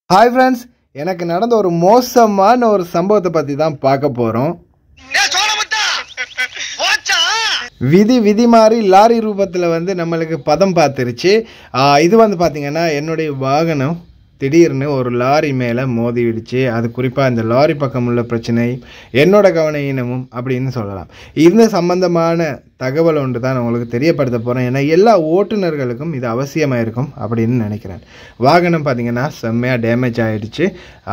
hi friends எனக்கு நடந்த ஒரு மோசமான ஒரு சம்பவத்தை பற்றி தான் பார்க்க போகிறோம் விதி விதி மாதிரி லாரி ரூபத்தில் வந்து நம்மளுக்கு பதம் பார்த்துருச்சு ஆஹ் இது வந்து பார்த்திங்கன்னா என்னுடைய வாகனம் திடீர்னு ஒரு லாரி மேலே மோதிடுச்சு அது குறிப்பாக இந்த லாரி பக்கம் உள்ள பிரச்சனை என்னோட கவன ஈனமும் அப்படின்னு சொல்லலாம் இந்த சம்பந்தமான தகவல் ஒன்று தான் நான் உங்களுக்கு தெரியப்படுத்த போகிறேன் ஏன்னா எல்லா ஓட்டுநர்களுக்கும் இது அவசியமாக இருக்கும் அப்படின்னு நினைக்கிறேன் வாகனம் பார்த்திங்கன்னா செம்மையாக டேமேஜ் ஆகிடுச்சு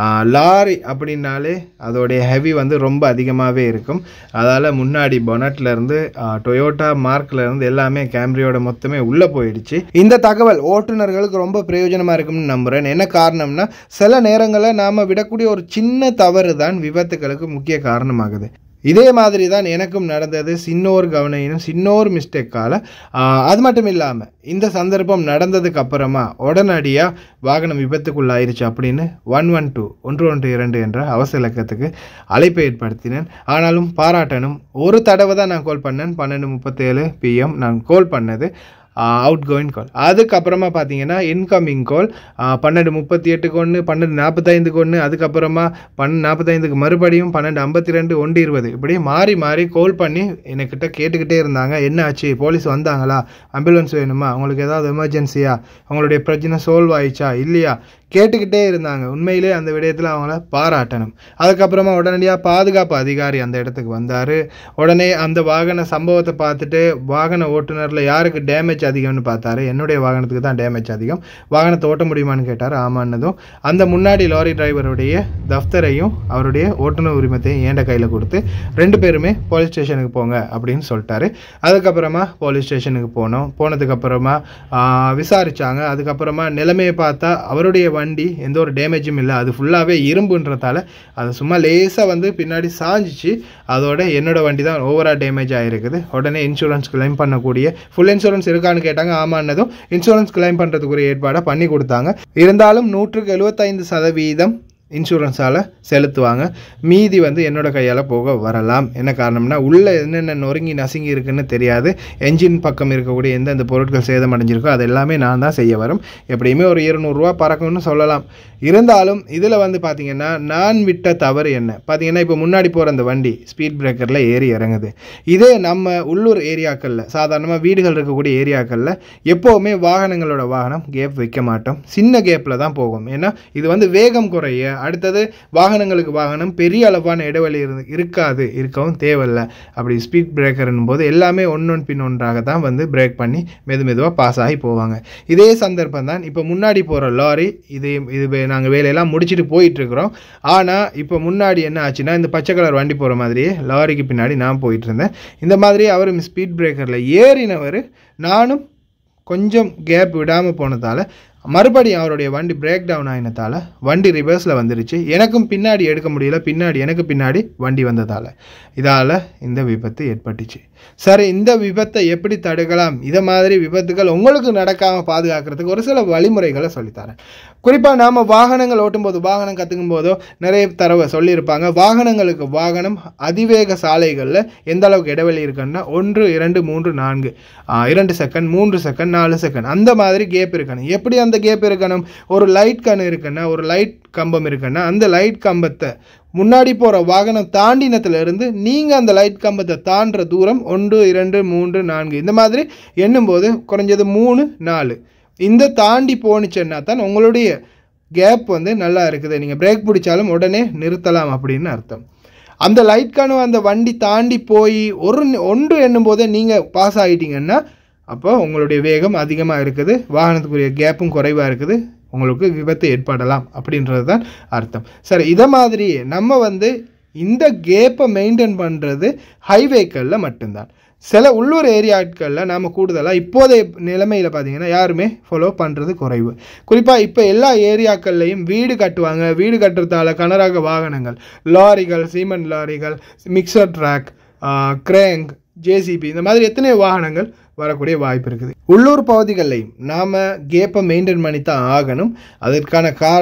லாரி அப்படின்னாலே அதோடைய ஹெவி வந்து ரொம்ப அதிகமாகவே இருக்கும் அதால் முன்னாடி bonnet-ல இருந்து டொயோட்டா மார்க்ல இருந்து எல்லாமே கேம்ரியோட மொத்தமே உள்ளே போயிடுச்சு இந்த தகவல் ஓட்டுநர்களுக்கு ரொம்ப பிரயோஜனமாக இருக்கும்னு நம்புகிறேன் என்ன காரணம்னா சில நேரங்களில் நாம் விடக்கூடிய ஒரு சின்ன தவறு தான் விபத்துகளுக்கு முக்கிய காரணமாகுது இதே மாதிரி தான் எனக்கும் நடந்தது சின்னோர் கவனையினும் சின்னோர் மிஸ்டேக்கால் அது மட்டும் இல்லாமல் இந்த சந்தர்ப்பம் நடந்ததுக்கு அப்புறமா உடனடியாக வாகனம் விபத்துக்குள்ளாயிருச்சு அப்படின்னு ஒன் ஒன் டூ ஒன்று ஒன்று இரண்டு என்ற அவசர இலக்கத்துக்கு அழைப்பை ஏற்படுத்தினேன் ஆனாலும் பாராட்டணும் ஒரு தடவை தான் நான் கால் பண்ணேன் பன்னெண்டு முப்பத்தேழு பிஎம் நான் கால் பண்ணது அவுட் கோயிங் கால் அதுக்கப்புறமா பார்த்தீங்கன்னா இன்கமிங் கால் பன்னெண்டு முப்பத்தி எட்டுக்கு ஒன்று பன்னெண்டு நாற்பத்தைந்துக்கு ஒன்று அதுக்கப்புறமா பன்னெண்டு நாற்பத்தைந்துக்கு மறுபடியும் பன்னெண்டு ஐம்பத்தி ரெண்டு ஒன்று இருபது இப்படி மாறி மாறி கால் பண்ணி என்கிட்ட கேட்டுக்கிட்டே இருந்தாங்க என்ன ஆச்சு போலீஸ் வந்தாங்களா ஆம்புலன்ஸ் வேணுமா உங்களுக்கு ஏதாவது எமர்ஜென்சியா அவங்களுடைய பிரச்சனை சால்வ் ஆயிடுச்சா இல்லையா கேட்டுக்கிட்டே இருந்தாங்க உண்மையிலே அந்த விடயத்தில் அவங்கள பாராட்டணும் அதுக்கப்புறமா உடனடியாக பாதுகாப்பு அதிகாரி அந்த இடத்துக்கு வந்தார் உடனே அந்த வாகன சம்பவத்தை பார்த்துட்டு வாகன ஓட்டுநரில் யாருக்கு டேமேஜ் அதிகம்னு பார்த்தாரு என்னுடைய வாகனத்துக்கு தான் டேமேஜ் அதிகம் வாகனத்தை ஓட்ட முடியுமான்னு கேட்டார் ஆமான்னதும் அந்த முன்னாடி லாரி டிரைவருடைய தஃப்தரையும் அவருடைய ஓட்டுநர் உரிமத்தையும் ஏண்ட கையில் கொடுத்து ரெண்டு பேருமே போலீஸ் ஸ்டேஷனுக்கு போங்க அப்படின்னு சொல்லிட்டாரு அதுக்கப்புறமா போலீஸ் ஸ்டேஷனுக்கு போனோம் போனதுக்கப்புறமா விசாரித்தாங்க அதுக்கப்புறமா நிலைமையை பார்த்தா அவருடைய வண்டி எந்த ஒரு டேமேஜும் இல்லை அது ஃபுல்லாகவே இரும்புன்றதால அது சும்மா லேசாக வந்து பின்னாடி சாஞ்சிச்சு அதோட என்னோட வண்டி தான் ஓவராக டேமேஜ் ஆகிருக்குது உடனே இன்சூரன்ஸ் கிளைம் பண்ணக்கூடிய ஃபுல் இன்சூரன்ஸ் இருக்கான்னு கேட்டாங்க ஆமான்னதும் இன்சூரன்ஸ் கிளைம் பண்ணுறதுக்குரிய ஏற்பாடை பண்ணி கொடுத்தாங்க இருந்தாலும் நூற்றுக்கு எழுபத்தைந்து சதவீதம் இன்சூரன்ஸால் செலுத்துவாங்க மீதி வந்து என்னோட கையால் போக வரலாம் என்ன காரணம்னா உள்ளே என்னென்ன நொறுங்கி நசுங்கி இருக்குன்னு தெரியாது என்ஜின் பக்கம் இருக்கக்கூடிய எந்தெந்த பொருட்கள் சேதம் அடைஞ்சிருக்கோ அது எல்லாமே நான் தான் செய்ய வரும் எப்படியுமே ஒரு இருநூறுவா பறக்கும்னு சொல்லலாம் இருந்தாலும் இதில் வந்து பார்த்திங்கன்னா நான் விட்ட தவறு என்ன பார்த்தீங்கன்னா இப்போ முன்னாடி போகிற அந்த வண்டி ஸ்பீட் பிரேக்கரில் ஏறி இறங்குது இதே நம்ம உள்ளூர் ஏரியாக்களில் சாதாரணமாக வீடுகள் இருக்கக்கூடிய ஏரியாக்களில் எப்போவுமே வாகனங்களோட வாகனம் கேப் வைக்க மாட்டோம் சின்ன கேப்பில் தான் போகும் ஏன்னா இது வந்து வேகம் குறைய அடுத்தது வாகனங்களுக்கு வாகனம் பெரிய அளவான இடைவெளி இரு இருக்காது இருக்கவும் தேவையில்லை அப்படி ஸ்பீட் பிரேக்கர்னும் போது எல்லாமே ஒன்றொன்று பின் ஒன்றாக தான் வந்து பிரேக் பண்ணி மெது மெதுவாக பாஸ் ஆகி போவாங்க இதே சந்தர்ப்பம் தான் இப்போ முன்னாடி போகிற லாரி இது இது நாங்கள் வேலையெல்லாம் முடிச்சுட்டு போயிட்டுருக்குறோம் ஆனால் இப்போ முன்னாடி என்ன ஆச்சுன்னா இந்த பச்சை கலர் வண்டி போகிற மாதிரியே லாரிக்கு பின்னாடி நான் போயிட்டு இருந்தேன் இந்த மாதிரி அவர் ஸ்பீட் பிரேக்கரில் ஏறினவர் நானும் கொஞ்சம் கேப் விடாமல் போனதால் மறுபடியும் அவருடைய வண்டி பிரேக் டவுன் ஆகினதால் வண்டி ரிவர்ஸில் வந்துருச்சு எனக்கும் பின்னாடி எடுக்க முடியல பின்னாடி எனக்கு பின்னாடி வண்டி வந்ததால் இதால் இந்த விபத்து ஏற்பட்டுச்சு சரி இந்த விபத்தை எப்படி தடுக்கலாம் இதை மாதிரி விபத்துகள் உங்களுக்கு நடக்காமல் பாதுகாக்கிறதுக்கு ஒரு சில வழிமுறைகளை சொல்லித்தரேன் குறிப்பாக நாம் வாகனங்கள் ஓட்டும்போது வாகனம் கற்றுக்கும் போதோ நிறைய தடவை சொல்லியிருப்பாங்க வாகனங்களுக்கு வாகனம் அதிவேக சாலைகளில் எந்த அளவுக்கு இடைவெளி இருக்குன்னா ஒன்று இரண்டு மூன்று நான்கு இரண்டு செகண்ட் மூன்று செகண்ட் நாலு செகண்ட் அந்த மாதிரி கேப் இருக்கணும் எப்படி அந்த கேப் இருக்கணும் ஒரு லைட் கண் இருக்குன்னா ஒரு லைட் கம்பம் இருக்குன்னா அந்த லைட் கம்பத்தை முன்னாடி போகிற வாகனம் தாண்டினத்துல இருந்து நீங்கள் அந்த லைட் கம்பத்தை தாண்டுற தூரம் ஒன்று இரண்டு மூன்று நான்கு இந்த மாதிரி எண்ணும்போது குறைஞ்சது மூணு நாலு இந்த தாண்டி போணுச்சுன்னா தான் உங்களுடைய கேப் வந்து நல்லா இருக்குது நீங்கள் பிரேக் பிடிச்சாலும் உடனே நிறுத்தலாம் அப்படின்னு அர்த்தம் அந்த லைட் கனவு அந்த வண்டி தாண்டி போய் ஒரு ஒன்று எண்ணும் போதே நீங்கள் பாஸ் ஆகிட்டீங்கன்னா அப்போ உங்களுடைய வேகம் அதிகமாக இருக்குது வாகனத்துக்குரிய கேப்பும் குறைவாக இருக்குது உங்களுக்கு விபத்து ஏற்படலாம் அப்படின்றது தான் அர்த்தம் சரி இதை மாதிரி நம்ம வந்து இந்த கேப்பை மெயின்டைன் பண்ணுறது ஹைவேக்களில் மட்டும்தான் சில உள்ளூர் ஏரியாக்களில் நாம் கூடுதலாக இப்போதைய நிலைமையில் பார்த்தீங்கன்னா யாருமே ஃபாலோ பண்ணுறது குறைவு குறிப்பாக இப்போ எல்லா ஏரியாக்கள்லையும் வீடு கட்டுவாங்க வீடு கட்டுறதால கனரக வாகனங்கள் லாரிகள் சீமெண்ட் லாரிகள் மிக்சர் ட்ராக் கிரேங் ஜேசிபி இந்த மாதிரி எத்தனை வாகனங்கள் வரக்கூடிய வாய்ப்பு இருக்குது உள்ளூர் பகுதிகளையும் நாம் கேப்பை மெயின்டைன் பண்ணி தான் ஆகணும் அதற்கான காரணம்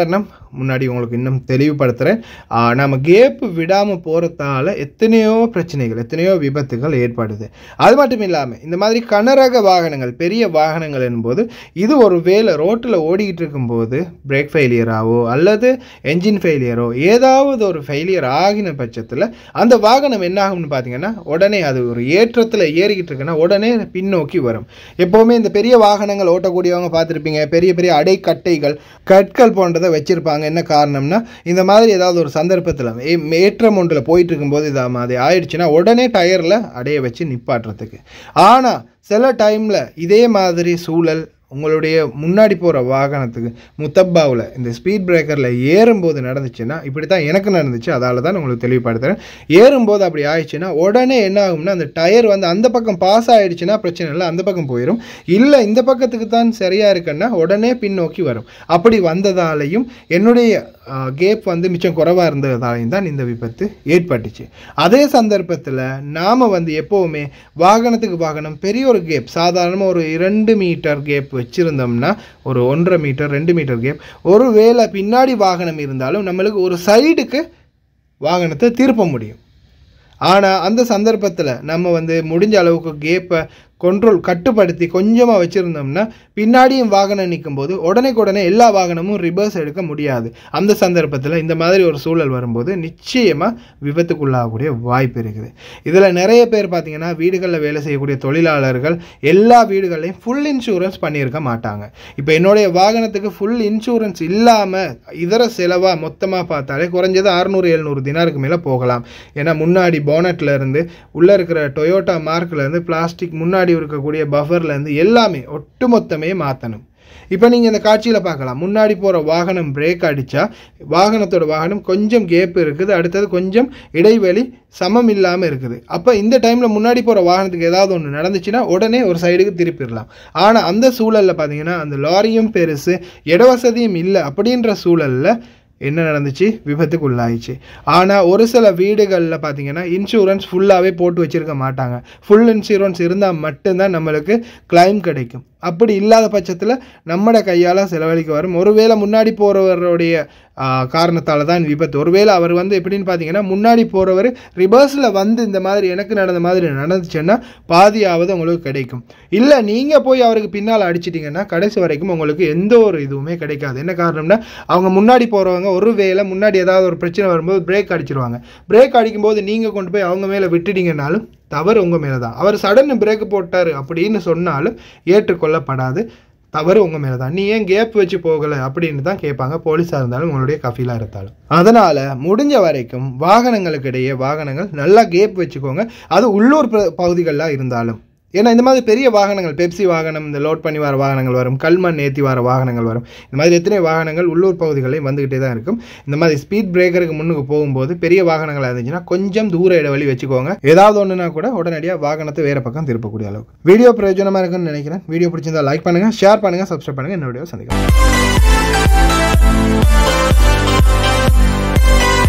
முன்னாடி உங்களுக்கு இன்னும் தெளிவுபடுத்துகிறேன் நம்ம கேப்பு விடாமல் போகிறதால எத்தனையோ பிரச்சனைகள் எத்தனையோ விபத்துகள் ஏற்படுது அது மட்டும் இல்லாமல் இந்த மாதிரி கனரக வாகனங்கள் பெரிய வாகனங்கள் என்போது இது ஒரு வேலை ரோட்டில் ஓடிக்கிட்டு இருக்கும்போது பிரேக் ஃபெயிலியராகவோ அல்லது என்ஜின் ஃபெயிலியரோ ஏதாவது ஒரு ஃபெயிலியர் ஆகின பட்சத்தில் அந்த வாகனம் என்ன ஆகும்னு பார்த்தீங்கன்னா உடனே அது ஒரு ஏற்றத்தில் ஏறிக்கிட்டு இருக்குன்னா உடனே பின்னோக்கி வரும் எப்போவுமே இந்த பெரிய வாகனங்கள் ஓட்டக்கூடியவங்க பார்த்துருப்பீங்க பெரிய பெரிய அடைக்கட்டைகள் கற்கள் போன்றதை வச்சுருப்பாங்க என்ன காரணம்னா இந்த மாதிரி ஏதாவது ஒரு சந்தர்ப்பத்தில் ஏற்றம் ஒன்றில் போயிட்டு இருக்கும்போது இது மாதிரி ஆயிடுச்சுன்னா உடனே டயரில் அடைய வச்சு நிப்பாட்டுறதுக்கு ஆனால் சில டைமில் இதே மாதிரி சூழல் உங்களுடைய முன்னாடி போகிற வாகனத்துக்கு முத்தப்பாவில் இந்த ஸ்பீட் பிரேக்கரில் ஏறும்போது நடந்துச்சுன்னா இப்படி தான் எனக்கு நடந்துச்சு அதால் தான் உங்களுக்கு தெளிவுபடுத்துகிறேன் ஏறும்போது அப்படி ஆயிடுச்சுன்னா உடனே என்ன ஆகும்னா அந்த டயர் வந்து அந்த பக்கம் பாஸ் ஆகிடுச்சுன்னா பிரச்சனை இல்லை அந்த பக்கம் போயிடும் இல்லை இந்த பக்கத்துக்கு தான் சரியாக இருக்குன்னா உடனே பின்னோக்கி வரும் அப்படி வந்ததாலையும் என்னுடைய கேப் வந்து மிச்சம் குறைவாக இருந்ததாலையும் தான் இந்த விபத்து ஏற்பட்டுச்சு அதே சந்தர்ப்பத்தில் நாம் வந்து எப்போவுமே வாகனத்துக்கு வாகனம் பெரிய ஒரு கேப் சாதாரணமாக ஒரு இரண்டு மீட்டர் கேப் வச்சுருந்தோம்னா ஒரு ஒன்றரை மீட்டர் ரெண்டு மீட்டர் கேப் ஒரு வேளை பின்னாடி வாகனம் இருந்தாலும் நம்மளுக்கு ஒரு சைடுக்கு வாகனத்தை திருப்ப முடியும் ஆனால் அந்த சந்தர்ப்பத்தில் நம்ம வந்து முடிஞ்ச அளவுக்கு கேப்பை கண்ட்ரோல் கட்டுப்படுத்தி கொஞ்சமாக வச்சுருந்தோம்னா பின்னாடியும் வாகனம் நிற்கும் போது உடனே எல்லா வாகனமும் ரிவர்ஸ் எடுக்க முடியாது அந்த சந்தர்ப்பத்தில் இந்த மாதிரி ஒரு சூழல் வரும்போது நிச்சயமாக விபத்துக்குள்ளாகக்கூடிய வாய்ப்பு இருக்குது இதில் நிறைய பேர் பார்த்தீங்கன்னா வீடுகளில் வேலை செய்யக்கூடிய தொழிலாளர்கள் எல்லா வீடுகள்லையும் ஃபுல் இன்சூரன்ஸ் பண்ணியிருக்க மாட்டாங்க இப்போ என்னுடைய வாகனத்துக்கு ஃபுல் இன்சூரன்ஸ் இல்லாமல் இதர செலவாக மொத்தமாக பார்த்தாலே குறைஞ்சது அறுநூறு எழுநூறு தினாருக்கு மேலே போகலாம் ஏன்னா முன்னாடி போனட்டில் இருந்து உள்ளே இருக்கிற டொயோட்டா மார்க்கில் இருந்து பிளாஸ்டிக் முன்னாடி இருக்கக்கூடிய பஃபர்லேருந்து எல்லாமே ஒட்டுமொத்தமே மாற்றணும் இப்போ நீங்கள் இந்த காட்சியில் பார்க்கலாம் முன்னாடி போகிற வாகனம் பிரேக் அடித்தா வாகனத்தோட வாகனம் கொஞ்சம் கேப் இருக்குது அடுத்தது கொஞ்சம் இடைவெளி சமம் இல்லாமல் இருக்குது அப்போ இந்த டைமில் முன்னாடி போகிற வாகனத்துக்கு ஏதாவது ஒன்று நடந்துச்சுன்னா உடனே ஒரு சைடுக்கு திருப்பிடலாம் ஆனால் அந்த சூழலில் பார்த்தீங்கன்னா அந்த லாரியும் பெருசு இடவசதியும் இல்லை அப்படின்ற சூழலில் என்ன நடந்துச்சு விபத்துக்கு உள்ளாயிடுச்சு ஆனால் ஒரு சில வீடுகளில் பார்த்தீங்கன்னா இன்சூரன்ஸ் ஃபுல்லாகவே போட்டு வச்சுருக்க மாட்டாங்க ஃபுல் இன்சூரன்ஸ் இருந்தால் மட்டும்தான் நம்மளுக்கு கிளைம் கிடைக்கும் அப்படி இல்லாத பட்சத்தில் நம்மட கையால் செலவழிக்க வரும் ஒருவேளை முன்னாடி போகிறவருடைய காரணத்தால் தான் விபத்து ஒருவேளை அவர் வந்து எப்படின்னு பார்த்தீங்கன்னா முன்னாடி போகிறவர் ரிவர்ஸில் வந்து இந்த மாதிரி எனக்கு நடந்த மாதிரி நடந்துச்சுன்னா பாதியாவது உங்களுக்கு கிடைக்கும் இல்லை நீங்கள் போய் அவருக்கு பின்னால் அடிச்சிட்டிங்கன்னா கடைசி வரைக்கும் உங்களுக்கு எந்த ஒரு இதுவுமே கிடைக்காது என்ன காரணம்னா அவங்க முன்னாடி போகிறவங்க ஒரு வேளை முன்னாடி ஏதாவது ஒரு பிரச்சனை வரும்போது பிரேக் அடிச்சிருவாங்க பிரேக் அடிக்கும்போது நீங்கள் கொண்டு போய் அவங்க மேலே விட்டுட்டீங்கனாலும் தவறு உங்கள் மேலே தான் அவர் சடன் பிரேக் போட்டார் அப்படின்னு சொன்னாலும் ஏற்றுக்கொள்ளப்படாது தவறு உங்கள் மேலே தான் நீ ஏன் கேப் வச்சு போகலை அப்படின்னு தான் கேட்பாங்க போலீஸாக இருந்தாலும் உங்களுடைய கஃபீலாக இருந்தாலும் அதனால் முடிஞ்ச வரைக்கும் வாகனங்களுக்கு இடையே வாகனங்கள் நல்லா கேப் வச்சுக்கோங்க அது உள்ளூர் பகுதிகளில் இருந்தாலும் ஏன்னா இந்த மாதிரி பெரிய வாகனங்கள் பெப்சி வாகனம் இந்த லோட் பண்ணி வர வாகனங்கள் வரும் கல்மண் ஏற்றி வர வாகனங்கள் வரும் இந்த மாதிரி எத்தனை வாகனங்கள் உள்ளூர் பகுதிகளையும் வந்துக்கிட்டே தான் இருக்கும் இந்த மாதிரி ஸ்பீட் பிரேக்கருக்கு முன்னுக்கு போகும்போது பெரிய வாகனங்களாக இருந்துச்சுன்னா கொஞ்சம் தூர இடைவெளி வச்சுக்கோங்க ஏதாவது ஒன்றுனா கூட உடனடியாக வாகனத்தை வேறு பக்கம் திருப்பக்கூடிய அளவுக்கு வீடியோ பிரயோஜனமாக இருக்குன்னு நினைக்கிறேன் வீடியோ பிடிச்சிருந்தா லைக் பண்ணுங்கள் ஷேர் பண்ணுங்கள் சப்ஸ்கிரைப் பண்ணுங்கள் என்னுடைய சந்திக்கலாம்